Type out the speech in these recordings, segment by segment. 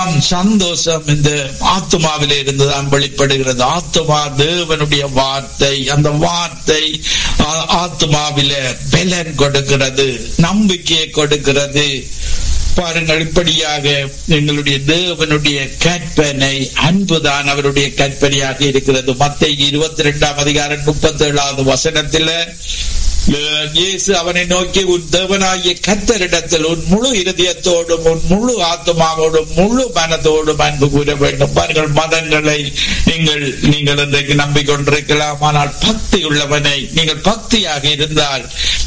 சந்தோஷம் இந்த ஆத்மாவிலே இருந்துதான் வெளிப்படுகிறது ஆத்மா தேவனுடைய வார்த்தை அந்த வார்த்தை ஆ- ஆத்மாவில பலன் கொடுக்கிறது நம்பிக்கையை கொடுக்கிறது பாருங்கள் இப்படியாக எங்களுடைய தேவனுடைய கற்பனை அன்புதான் அவருடைய கற்பனையாக இருக்கிறது மத்திய இருபத்தி ரெண்டாம் அதிகாரம் முப்பத்தி ஏழாவது வசனத்துல அஹ், இயேசு அவனை நோக்கி உன் தேவனாகிய கத்தரிடத்தில் உன் முழு இருதயத்தோடும் உன் முழு ஆத்மாவோடும் முழு மனதோடும் அன்பு கூற வேண்டும் பாருங்கள் மதங்களை நீங்கள் நீங்கள் இன்றைக்கு நம்பிக்கொண்டிருக்கலாம் ஆனால் பக்தி உள்ளவனை நீங்கள் பக்தியாக இருந்தால்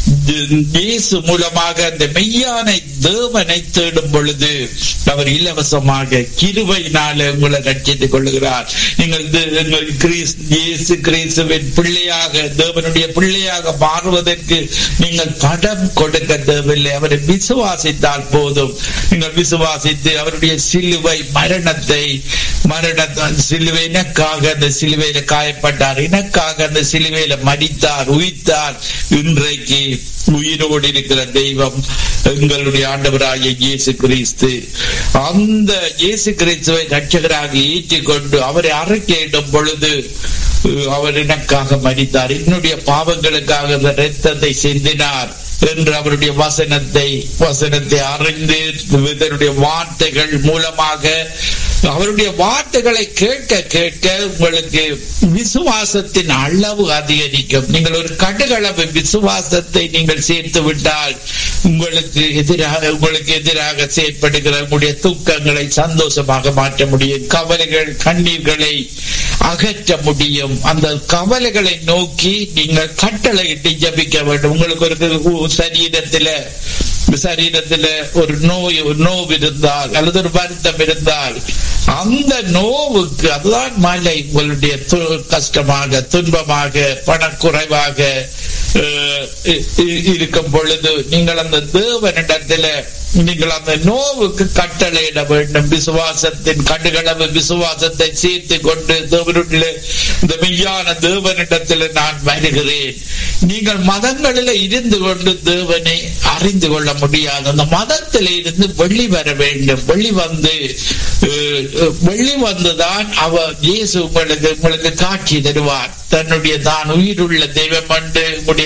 இயேசு மூலமாக அந்த மெய்யான தேவனை தேடும் பொழுது அவர் இலவசமாக கிருபையினால உங்களை ரட்சித்துக் கொள்ளுகிறார் நீங்கள் தே- நீங்கள் கிறிஸ்- இயேசு கிறிஸ்துவின் பிள்ளையாக தேவனுடைய பிள்ளையாக மாறுவதற்கு நீங்கள் படம் கொடுக்க தேவையில்லை அவரை விசுவாசித்தால் போதும் நீங்கள் விசுவாசித்து அவருடைய சிலுவை மரணத்தை மரண சிலுவை எனக்காக அந்த சிலுவையில காயப்பட்டார் எனக்காக அந்த சிலுவையில மடித்தார் உயிர்த்தார் இன்றைக்கு உயிரோடு இருக்கிற தெய்வம் எங்களுடைய ஆண்டவராகிய இயேசு கிறிஸ்து அந்த இயேசு கிறிஸ்துவை ரட்சகராக ஏற்றிக்கொண்டு அவரை அறிக்கையிடும் பொழுது அஹ், அவர் எனக்காக மடித்தார் என்னுடைய பாவங்களுக்காக அந்த இரத்தத்தை சிந்தினார் என்று அவருடைய வசனத்தை வசனத்தை அறிந்து இதனுடைய வார்த்தைகள் மூலமாக அவருடைய வார்த்தைகளை கேட்க கேட்க உங்களுக்கு விசுவாசத்தின் அளவு அதிகரிக்கும் நீங்கள் ஒரு கடுகளவு விசுவாசத்தை நீங்கள் சேர்த்து விட்டால் உங்களுக்கு எதிராக உங்களுக்கு எதிராக செயற்படுகிற உங்களுடைய தூக்கங்களை சந்தோஷமாக மாற்ற முடியும் கவலைகள் கண்ணீர்களை அகற்ற முடியும் அந்த கவலைகளை நோக்கி நீங்கள் கட்டளையிட்டு ஜபிக்க வேண்டும் உங்களுக்கு ஒரு சரீரத்தில சரீரத்துல ஒரு நோய் ஒரு நோவு இருந்தால் அல்லது ஒரு வருத்தம் இருந்தால் அந்த நோவுக்கு அதுதான் மலை உங்களுடைய து- கஷ்டமாக துன்பமாக பணக்குறைவாக அஹ், இ- இ- இருக்கும் பொழுது நீங்கள் அந்த தேவனிடத்துல நீங்கள் அந்த நோவுக்கு கட்டளையிட வேண்டும் விசுவாசத்தின் கடுகளவு விசுவாசத்தை சேர்த்து கொண்டு தேவனுடைய இந்த மெய்யான தேவனிடத்தில் நான் வருகிறேன் நீங்கள் மதங்களில் இருந்து கொண்டு தேவனை அறிந்து கொள்ள முடியாது அந்த மதத்தில் இருந்து வெளி வர வேண்டும் வெளி வந்து அஹ், அஹ், வெளி வந்துதான் அவர் இயேசு உங்களுக்கு உங்களுக்கு காட்சி தருவார் தன்னுடைய தான் உயிருள்ள தெய்வம் என்று உங்களுடைய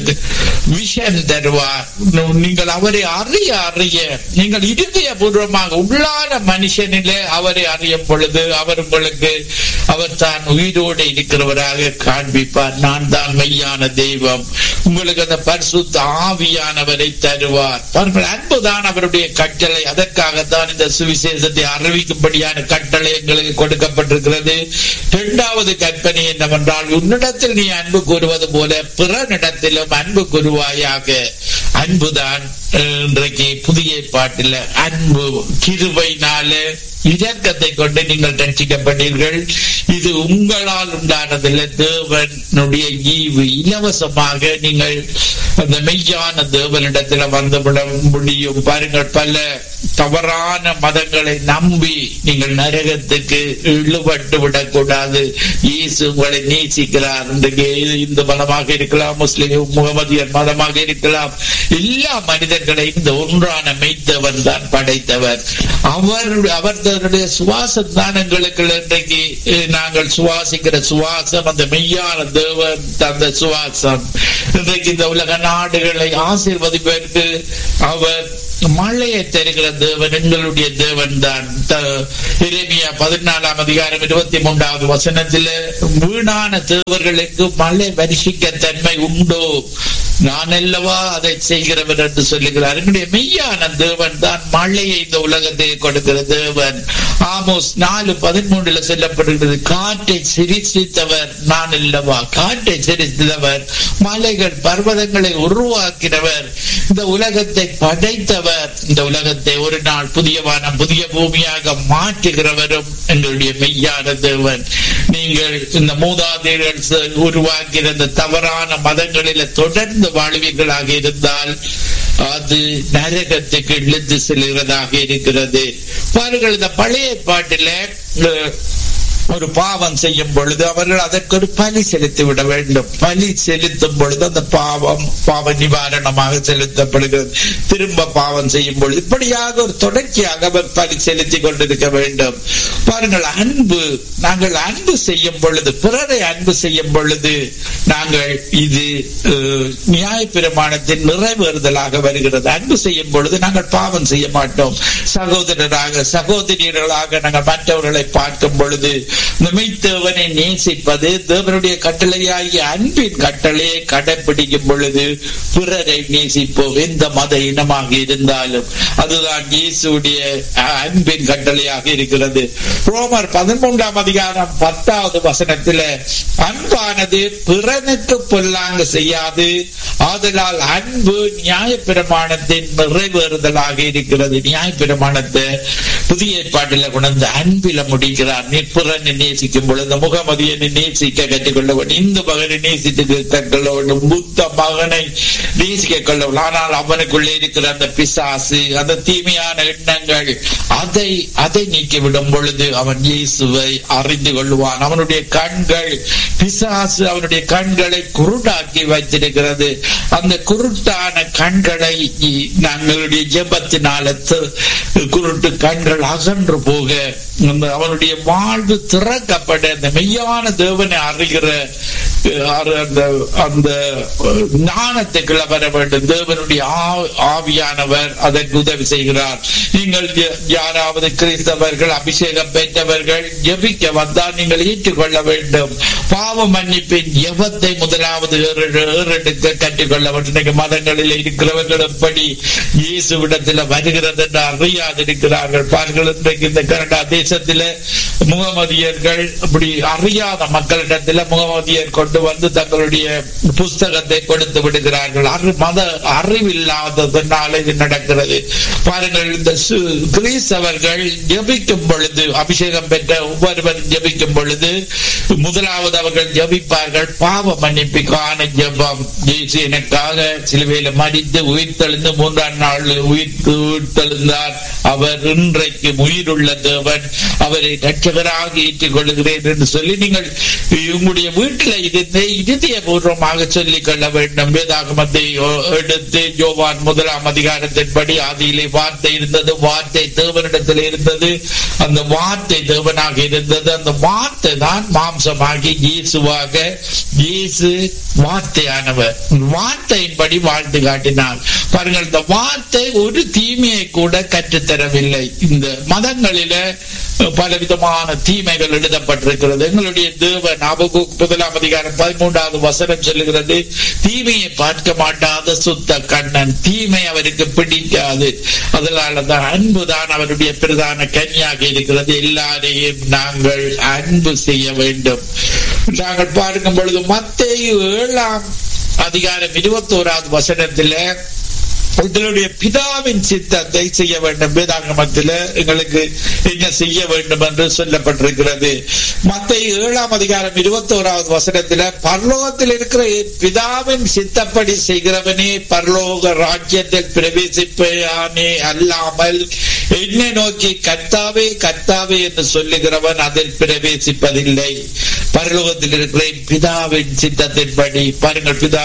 விஷன் தருவார் நீங்கள் அவரை அறிய அறிய நீங்கள் இருதய பூர்வமாக உள்ளான மனுஷனிலே அவரை அறியும் பொழுது அவர் உங்களுக்கு அவர் தான் உயிரோடு இருக்கிறவராக காண்பிப்பார் நான் தான் மெய்யான தெய்வம் உங்களுக்கு அந்த பரிசுத்த ஆவியானவரை தருவார் பாருங்கள் அன்புதான் அவருடைய கட்டளை அதற்காகத்தான் இந்த சுவிசேஷத்தை அறிவிக்கும்படியான கட்டளை எங்களுக்கு கொடுக்கப்பட்டிருக்கிறது இரண்டாவது கற்பனை என்னவென்றால் உன்னிடத்தில் நீ அன்பு கூறுவது போல பிறனிடத்திலும் அன்பு கூறுவாயாக அன்புதான் அஹ், இன்றைக்கு புதிய பாட்டில் அன்பு கிருபைனால இரக்கத்தை கொண்டு நீங்கள் ரட்சிக்கப்பட்டீர்கள் இது உங்களால் உண்டானதில்லை தேவனுடைய ஈவு இலவசமாக நீங்கள் அந்த மெய்யான தேவனிடத்தில் வந்துவிட முடியும் பாருங்கள் பல தவறான மதங்களை நம்பி நீங்கள் நரகத்துக்கு இழுபட்டு விடக்கூடாது இயேசு உங்களை நேசிக்கிறார் இன்றைக்கு இந்து மதமாக இருக்கலாம் முஸ்லிம் முகமதியர் மதமாக இருக்கலாம் எல்லா மனிதர்களையும் இந்த ஒன்றான மெய்த்தவர் தான் படைத்தவர் அவர் அவர் தன்னுடைய சுவாசம் தான் எங்களுக்கு இன்றைக்கு அஹ், நாங்கள் சுவாசிக்கிற சுவாசம் அந்த மெய்யான தேவன் தந்த சுவாசம் இன்றைக்கு இந்த உலக நாடுகளை ஆசீர்வதிப்பதற்கு அவர் மழையை தருகிற தேவன் எங்களுடைய தேவன் தான் இறைமையா பதினாலாம் அதிகாரம் இருபத்தி மூன்றாவது வசனத்தில் வீணான தேவர்களுக்கு மழை வருஷிக்க தன்மை உண்டோ நான் அல்லவா அதை செய்கிறவன் என்று சொல்லுகிறார் என்னுடைய மெய்யான தேவன் தான் மழையை இந்த உலகத்தை கொடுக்கிற தேவன் ஆமோஸ் நாலு பதிமூன்றுல சொல்லப்படுகிறது காற்றை சிரிசித்தவர் நான் அல்லவா காற்றை சிரித்தவர் மலைகள் பர்வதங்களை உருவாக்கினவர் இந்த உலகத்தை படைத்தவர் இந்த உலகத்தை ஒரு நாள் புதிய வானம் புதிய பூமியாக மாற்றுகிறவரும் எங்களுடைய மெய்யான தேவன் நீங்கள் இந்த மூதாதையர்கள் ச- உருவாக்கிற இந்த தவறான மதங்களில தொடர்ந்து வாழ்வீர்களாக இருந்தால் அது நரகத்துக்கு இழுத்து செல்கிறதாக இருக்கிறது பாருங்கள் இந்த பழைய பாட்டில ஒரு பாவம் செய்யும் பொழுது அவர்கள் அதற்கு ஒரு பலி செலுத்தி விட வேண்டும் பலி செலுத்தும் பொழுது அந்த பாவம் பாவ நிவாரணமாக செலுத்தப்படுகிறது திரும்ப பாவம் செய்யும் பொழுது இப்படியாக ஒரு தொடர்ச்சியாக அவர் பலி செலுத்தி கொண்டிருக்க வேண்டும் பாருங்கள் அன்பு நாங்கள் அன்பு செய்யும் பொழுது பிறரை அன்பு செய்யும் பொழுது நாங்கள் இது நியாய பிரமாணத்தின் நிறைவேறுதலாக வருகிறது அன்பு செய்யும் பொழுது நாங்கள் பாவம் செய்ய மாட்டோம் சகோதரராக சகோதரியர்களாக நாங்கள் மற்றவர்களை பார்க்கும் பொழுது மெய்த்தேவனை நேசிப்பது தேவனுடைய கட்டளையாகிய அன்பின் கட்டளையை கடைபிடிக்கும் பொழுது பிறரை நேசிப்போம் எந்த மத இனமாக இருந்தாலும் அதுதான் இயேசுடைய அன்பின் கட்டளையாக இருக்கிறது ரோமர் பதிமூன்றாம் அதிகாரம் பத்தாவது வசனத்தில அன்பானது பிறனுக்கு பொல்லாங்க செய்யாது ஆதலால் அன்பு நியாய பிரமாணத்தின் நிறைவேறுதலாக இருக்கிறது நியாய பிரமாணத்தை புதிய ஏற்பாட்டில் கொண்டு அன்பில முடிக்கிறார் நிற்புறனை நேசிக்கும் பொழுது முகமதியனை நேசிக்க கற்றுக்கொள்ள வேண்டும் இந்த மகனை நேசித்து கற்றுக்கொள்ள வேண்டும் புத்த மகனை நேசிக்க கொள்ள வேண்டும் ஆனால் அவனுக்குள்ளே இருக்கிற அந்த பிசாசு அந்த தீமையான எண்ணங்கள் அதை அதை நீக்கிவிடும் பொழுது அவன் இயேசுவை அறிந்து கொள்வான் அவனுடைய கண்கள் பிசாசு அவனுடைய கண்களை குருடாக்கி வைத்திருக்கிறது அந்த குருட்டான கண்களை நாங்களுடைய ஜெபத்தினால குருட்டு கண்கள் அகன்று போக அவனுடைய வாழ்வு திறக்கப்பட அந்த மெய்யான தேவனை அறிகிற அந்த அந்த ஞானத்துக்குள்ள வர வேண்டும் தேவனுடைய ஆவியானவர் அதற்கு உதவி செய்கிறார் நீங்கள் யாராவது கிறிஸ்தவர்கள் அபிஷேகம் பெற்றவர்கள் ஜெபிக்க வந்தால் நீங்கள் ஏற்றுக்கொள்ள வேண்டும் பாவ மன்னிப்பின் எவத்தை முதலாவது ஏறெடுக்க கற்றுக்கொள்ள வேண்டும் இன்னைக்கு மதங்களில் இருக்கிறவர்கள் எப்படி இயேசுவிடத்தில் வருகிறது என்று அறியாது இருக்கிறார்கள் பார்கள் இன்றைக்கு இந்த கனடா தேசத்தில முகமதியர்கள் அப்படி அறியாத மக்களிடத்தில் முகமதியர் கொண்டு வந்து தங்களுடைய புஸ்தகத்தை கொடுத்து விடுகிறார்கள் மத அறிவில்லாததுனால இது நடக்கிறது பாருங்கள் இந்த கிறிஸ்தவர்கள் ஜபிக்கும் பொழுது அபிஷேகம் பெற்ற ஒவ்வொருவர் ஜபிக்கும் பொழுது முதலாவது அவர்கள் ஜபிப்பார்கள் பாவ மன்னிப்புக்கான ஜபம் எனக்காக சிலுவையில மடித்து உயிர்த்தெழுந்து மூன்றாம் நாள் உயிர் உயிர்த்தெழுந்தார் அவர் இன்றைக்கு உயிருள்ள தேவன் அவரை ரட்சகராக ஏற்றுக் கொள்கிறேன் என்று சொல்லி நீங்கள் உங்களுடைய வீட்டில் இருந்து இருதயபூர்வமாக சொல்லிக் கொள்ள வேண்டும் வேதாகமத்தை எடுத்து ஜோவான் முதலாம் அதிகாரத்தின்படி ஆதியிலே வார்த்தை இருந்தது வார்த்தை தேவனிடத்தில் இருந்தது அந்த வார்த்தை தேவனாக இருந்தது அந்த வார்த்தை தான் மாம்சமாகி இயேசுவாக இயேசு வார்த்தையானவர் வார்த்தையின்படி வாழ்ந்து காட்டினார் பாருங்கள் இந்த வார்த்தை ஒரு தீமையை கூட கற்றுத்தரவில்லை இந்த மதங்களில பலவிதமான தீமைகள் எழுதப்பட்டிருக்கிறது எங்களுடைய தேவன் அபகு முதலாம் அதிகாரம் பதிமூன்றாவது வசனம் சொல்லுகிறது தீமையை பார்க்க மாட்டாத சுத்த கண்ணன் தீமை அவருக்கு பிடிக்காது அதனாலதான் அன்புதான் அவருடைய பிரதான கன்னியாக இருக்கிறது எல்லாரையும் நாங்கள் அன்பு செய்ய வேண்டும் நாங்கள் பார்க்கும் பொழுது மத்திய ஏழாம் அதிகாரம் இருபத்தி ஓராவது வசனத்துல உங்களுடைய பிதாவின் சித்தத்தை செய்ய வேண்டும் வேதாங்கமத்தில் எங்களுக்கு என்ன செய்ய வேண்டும் என்று சொல்லப்பட்டிருக்கிறது மத்த ஏழாம் அதிகாரம் இருபத்தி ஓராவது வசனத்துல பரலோகத்தில் இருக்கிற பிதாவின் சித்தப்படி செய்கிறவனே பரலோக ராஜ்யத்தில் பிரவேசிப்பானே அல்லாமல் என்னை நோக்கி கத்தாவே கத்தாவே என்று சொல்லுகிறவன் அதில் பிரவேசிப்பதில்லை பரலோகத்தில் இருக்கிற பிதாவின் சித்தத்தின்படி பாருங்கள் பிதா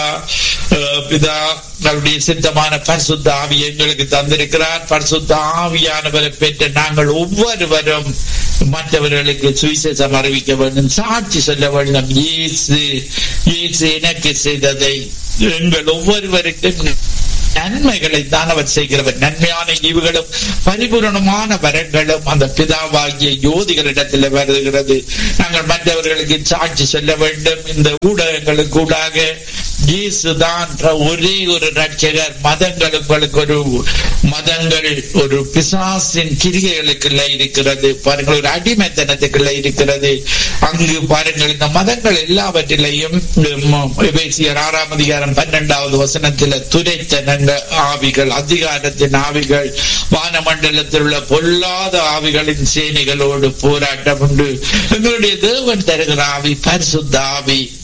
பிதா நம்முடைய சித்தமான பரிசுத்த ஆவி எங்களுக்கு தந்திருக்கிறார் பரிசுத்த ஆவியானவரை பெற்ற நாங்கள் ஒவ்வொருவரும் மற்றவர்களுக்கு சுவிசேஷம் அறிவிக்க வேண்டும் சாட்சி சொல்ல வேண்டும் இயேசு இயேசு எனக்கு செய்ததை எங்கள் ஒவ்வொருவருக்கும் நன்மைகளை தான் அவர் செய்கிறவர் நன்மையான ஈவுகளும் பரிபூரணமான வரங்களும் அந்த பிதாவாகிய யோதிகளிடத்தில் வருகிறது நாங்கள் மற்றவர்களுக்கு சாட்சி சொல்ல வேண்டும் இந்த ஊடகங்களுக்கு ஊடாக இயேசுதான் ஒரே ஒரு ரட்சகர் மதங்கள் உங்களுக்கு ஒரு மதங்கள் ஒரு பிசாசின் கிரிகைகளுக்குள்ள இருக்கிறது பாருங்கள் ஒரு அடிமைத்தனத்துக்குள்ள இருக்கிறது அங்கு பாருங்கள் இந்த மதங்கள் எல்லாவற்றிலையும் பேசியர் ஆறாம் அதிகாரம் பன்னெண்டாவது வசனத்தில் துரைத்தனங்க ஆவிகள் அதிகாரத்தின் ஆவிகள் வானமண்டலத்தில் உள்ள பொல்லாத ஆவிகளின் சேனைகளோடு போராட்டம் உண்டு எங்களுடைய தேவன் தருகிற ஆவி பரிசுத்த ஆவி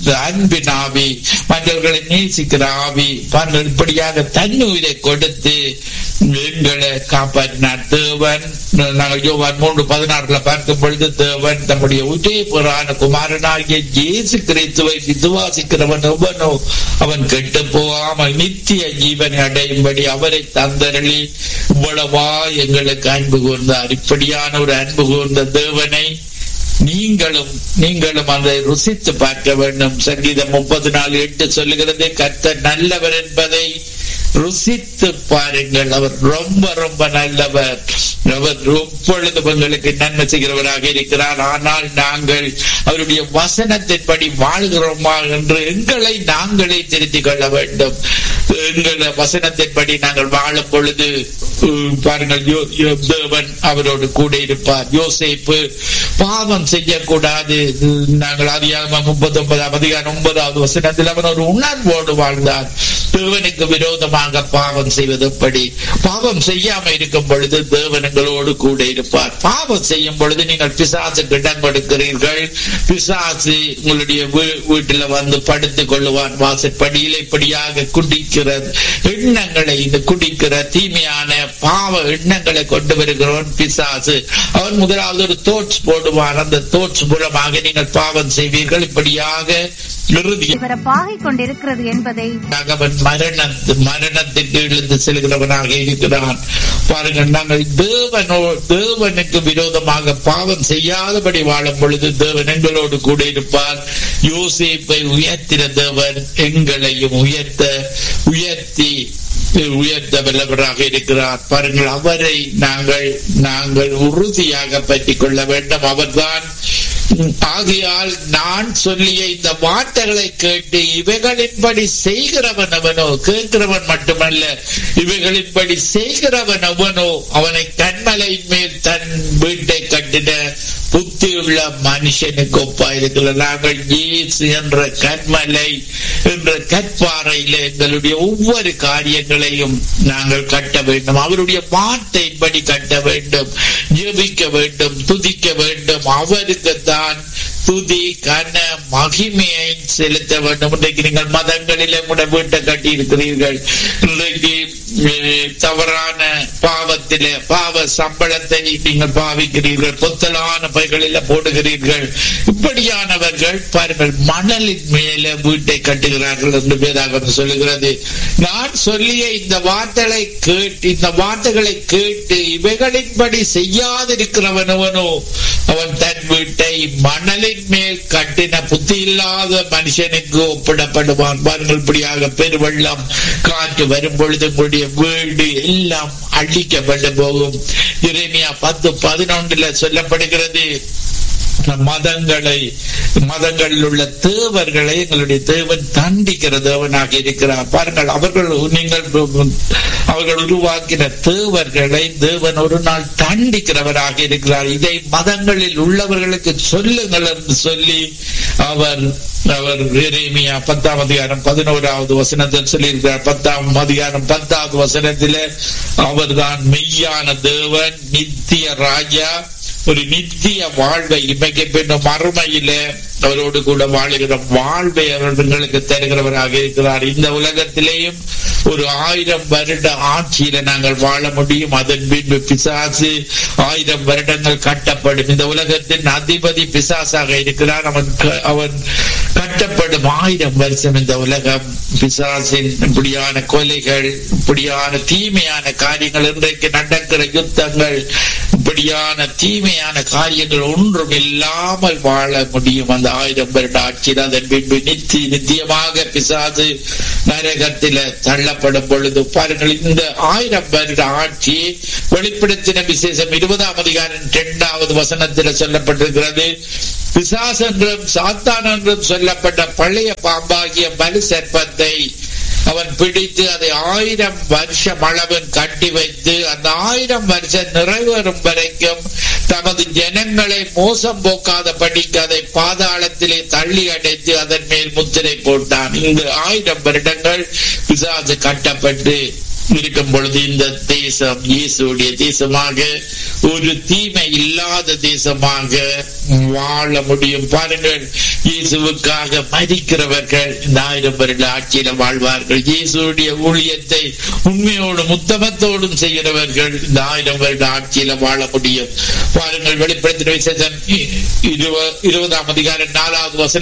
இந்த அன்பின் ஆவி மற்றவர்களை நேசிக்கிற ஆவி பாருங்கள் இப்படியாக தன்னுயிரை கொடுத்து எங்களை காப்பாற்றினார் தேவன் நாங்கள் யோவான் மூன்று பதினாறுல பார்க்கும் பொழுது தேவன் தம்முடைய உதயபுரான குமாரனாகிய இயேசு கிறிஸ்துவை விசுவாசிக்கிறவன் எவனோ அவன் கெட்டு போகாமல் நித்திய ஜீவனை அடையும்படி அவரை தந்தரளி இவ்வளவா எங்களுக்கு அன்பு கூர்ந்தார் இப்படியான ஒரு அன்பு கூர்ந்த தேவனை நீங்களும் நீங்களும் அதை ருசித்து பார்க்க வேண்டும் சங்கீதம் முப்பது நாலு எட்டு சொல்லுகிறது கர்த்தர் நல்லவர் என்பதை ருசித்து பாருங்கள் அவர் ரொம்ப ரொம்ப நல்லவர் அவர் எப்பொழுதும் உங்களுக்கு நன்மை செய்கிறவராக இருக்கிறார் ஆனால் நாங்கள் அவருடைய வசனத்தின்படி வாழ்கிறோமா என்று எங்களை நாங்களே திருத்திக் கொள்ள வேண்டும் எங்கள் வசனத்தின்படி நாங்கள் வாழும் பொழுது உம், பாருங்கள் யோ- யோ- தேவன் அவரோடு கூட இருப்பார் யோசேப்பு பாவம் செய்யக்கூடாது நாங்கள் அதிகாரம் முப்பத்தி ஒன்பதாம் அதிகாரம் ஒன்பதாவது வசனத்தில் அவன் ஒரு உணர்வோடு வாழ்ந்தார் தேவனுக்கு விரோதமாக பாவம் செய்வது எப்படி பாவம் செய்யாம இருக்கும் பொழுது தேவன் எங்களோடு கூட இருப்பார் பாவம் செய்யும் பொழுது நீங்கள் பிசாசுக்கு இடம் கொடுக்கிறீர்கள் பிசாசு உங்களுடைய வீ- வீட்டுல வந்து படுத்துக் கொள்ளுவான் வாசற்படியில் இப்படியாக குடிக்கிற எண்ணங்களை இது குடிக்கிற தீமையான பாவ எண்ணங்களை கொண்டு வருகிறவன் பிசாசு அவன் முதலாவது ஒரு தோட்ஸ் போடுவான் அந்த தோட்ஸ் மூலமாக நீங்கள் பாவம் செய்வீர்கள் இப்படியாக இறுதியாக விவரப்பாகிக் கொண்டிருக்கிறது என்பதை அவன் மரணத்து மரணத்துக்கு இழுந்து செல்கிறவனாக இருக்கிறான் பாருங்கள் நாங்கள் தேவனோ தேவனுக்கு விரோதமாக பாவம் செய்யாதபடி வாழும் பொழுது தேவன் எங்களோடு கூட இருப்பார் யோசேப்பை உயர்த்தின தேவன் எங்களையும் உயர்த்த உயர்த்தி உயர்த்த வல்லவராக இருக்கிறார் பாருங்கள் அவரை நாங்கள் நாங்கள் உறுதியாக பற்றிக் கொள்ள வேண்டும் அவர்தான் ஆகையால் நான் சொல்லிய இந்த வார்த்தைகளை கேட்டு இவைகளின்படி செய்கிறவன் அவனோ கேட்கிறவன் மட்டுமல்ல இவைகளின்படி செய்கிறவன் அவனோ அவனை கண்மலை மேல் தன் வீட்டை கட்டின புத்தியுள்ள மனுஷனுக்கு ஒப்பா இருக்கிற நாங்கள் இயேசு என்ற கண்மலை என்ற கற்பாறையில எங்களுடைய ஒவ்வொரு காரியங்களையும் நாங்கள் கட்ட வேண்டும் அவருடைய வார்த்தையின்படி கட்ட வேண்டும் ஜெபிக்க வேண்டும் துதிக்க வேண்டும் அவருக்கு தான் துதி கன மகிமையை செலுத்த வேண்டும் இன்றைக்கு நீங்கள் மதங்களிலே கூட வீட்டை கட்டி இருக்கிறீர்கள் இன்றைக்கு அஹ், தவறான பாவத்திலே பாவ சம்பளத்தை நீங்கள் பாவிக்கிறீர்கள் பொத்தலான பைகளில போடுகிறீர்கள் இப்படியானவர்கள் பாருங்கள் மணலின் மேல வீட்டை கட்டுகிறார்கள் என்று வேதாகம் சொல்லுகிறது நான் சொல்லிய இந்த வார்த்தைகளை கேட்டு இந்த வார்த்தைகளை கேட்டு இவைகளின்படி செய்யாதிருக்கிறவனவனோ அவன் தன் வீட்டை மணலின் மேல் கட்டின புத்தி இல்லாத மனுஷனுக்கு ஒப்பிடப்படுவான் பாருங்கள் இப்படியாக பெருவெள்ளம் காற்று வரும் பொழுது உங்களுடைய வீடு எல்லாம் அழிக்கப்பட்டு போகும் இறைமையா பத்து பதினொன்றுல சொல்லப்படுகிறது மதங்களை மதங்களில் உள்ள தேவர்களை எங்களுடைய தேவன் தண்டிக்கிற தேவனாக இருக்கிறார் பாருங்கள் அவர்கள் நீங்கள் அவர்கள் உருவாக்கின தேவர்களை தேவன் ஒரு நாள் தண்டிக்கிறவராக இருக்கிறார் இதை மதங்களில் உள்ளவர்களுக்கு சொல்லுங்கள் என்று சொல்லி அவர் அவர் எரேமியா பத்தாம் அதிகாரம் பதினோராவது வசனத்தில் சொல்லியிருக்கிறார் பத்தாம் அதிகாரம் பத்தாவது வசனத்திலே அவர்தான் மெய்யான தேவன் நித்திய ராஜா ஒரு நித்திய வாழ்வை இமைக்கு பின்னும் மறுமையில அவரோடு கூட வாழுகிற வாழ்வை அவர்களுக்கு தருகிறவராக இருக்கிறார் இந்த உலகத்திலேயும் ஒரு ஆயிரம் வருட ஆட்சியில நாங்கள் வாழ முடியும் அதன் பின்பு பிசாசு ஆயிரம் வருடங்கள் கட்டப்படும் இந்த உலகத்தின் அதிபதி பிசாசாக இருக்கிறார் அவன் க- அவன் கட்டப்படும் ஆயிரம் வருஷம் இந்த உலகம் பிசாசின் இப்படியான கொலைகள் இப்படியான தீமையான காரியங்கள் இன்றைக்கு நடக்கிற யுத்தங்கள் இப்படியான தீமையான காரியங்கள் ஒன்றும் இல்லாமல் வாழ முடியும் அந்த ஆயிரம் வருட ஆட்சியில் அதன் பின்பு நித்தி நித்தியமாக பிசாசு நரகத்தில தள்ளப்படும் பொழுது பாருங்கள் இந்த ஆயிரம் வருட ஆட்சி வெளிப்படுத்தின விசேஷம் இருபதாம் அதிகாரம் இரண்டாவது வசனத்தில் சொல்லப்பட்டிருக்கிறது பிசாஸ் என்றும் சாத்தான் என்றும் சொல்லப்பட்ட பழைய பாம்பாகிய பலி சர்ப்பத்தை அவன் பிடித்து அதை ஆயிரம் வருஷம் அளவில் கட்டி வைத்து அந்த ஆயிரம் வருஷம் நிறைவேறும் வரைக்கும் தமது ஜனங்களை மோசம் போக்காத படிக்கு அதை பாதாளத்திலே தள்ளி அடைத்து அதன் மேல் முத்திரை போட்டான் இந்த ஆயிரம் வருடங்கள் பிசாசு கட்டப்பட்டு இருக்கும் பொழுது இந்த தேசம் இயேசுடைய தேசமாக ஒரு தீமை இல்லாத தேசமாக வாழ முடியும் பாருங்கள் இயேசுவுக்காக மதிக்கிறவர்கள் இந்த ஆயிரம் வருட ஆட்சியில வாழ்வார்கள் இயேசுடைய ஊழியத்தை உண்மையோடும் உத்தமத்தோடும் செய்கிறவர்கள் இந்த ஆயிரம் வருட ஆட்சியில வாழ முடியும் பாருங்கள் வெளிப்படுத்தின விசேஷம் இருபதாம் அதிகாரம் நாலாவது வசனம்